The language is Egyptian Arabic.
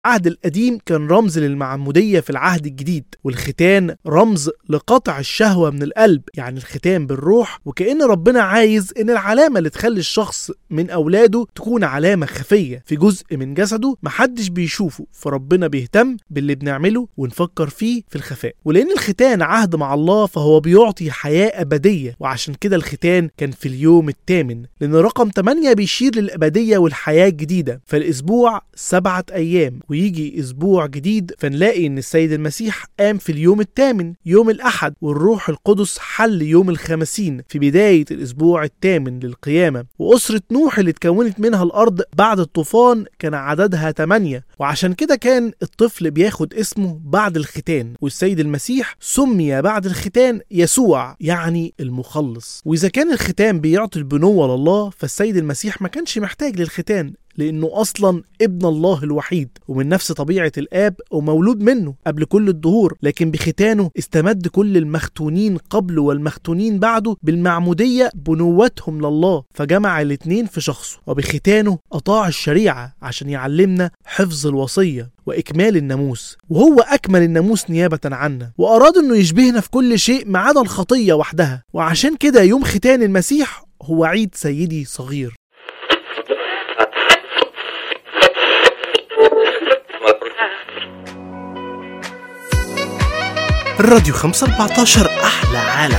العهد القديم كان رمز للمعمودية في العهد الجديد والختان رمز لقطع الشهوة من القلب يعني الختان بالروح وكأن ربنا عايز إن العلامة اللي تخلي الشخص من أولاده تكون علامة خفية في جزء من جسده محدش بيشوفه فربنا بيهتم باللي بنعمله ونفكر فيه في الخفاء ولأن الختان عهد مع الله فهو بيعطي حياة أبدية وعشان كده الختان كان في اليوم الثامن لأن رقم 8 بيشير للأبدية والحياة الجديدة فالأسبوع سبعة أيام ويجي أسبوع جديد فنلاقي إن السيد المسيح قام في اليوم الثامن يوم الأحد والروح القدس حل يوم الخمسين في بداية الأسبوع الثامن للقيامة وأسرة نوح اللي اتكونت منها الأرض بعد الطوفان كان عددها 8 وعشان كده كان الطفل بياخد اسمه بعد الختان والسيد المسيح سمي بعد الختان يسوع يعني المخلص وإذا كان الختان بيعطي البنوة لله فالسيد المسيح ما كانش محتاج للختان لأنه أصلا ابن الله الوحيد ومن نفس طبيعة الآب ومولود منه قبل كل الدهور لكن بختانه استمد كل المختونين قبله والمختونين بعده بالمعمودية بنوتهم لله فجمع الاتنين في شخصه وبختانه أطاع الشريعة عشان يعلمنا حفظ الوصية وإكمال الناموس وهو أكمل الناموس نيابة عنا وأراد أنه يشبهنا في كل شيء ما عدا الخطية وحدها وعشان كده يوم ختان المسيح هو عيد سيدي صغير الراديو 514 أحلى عالم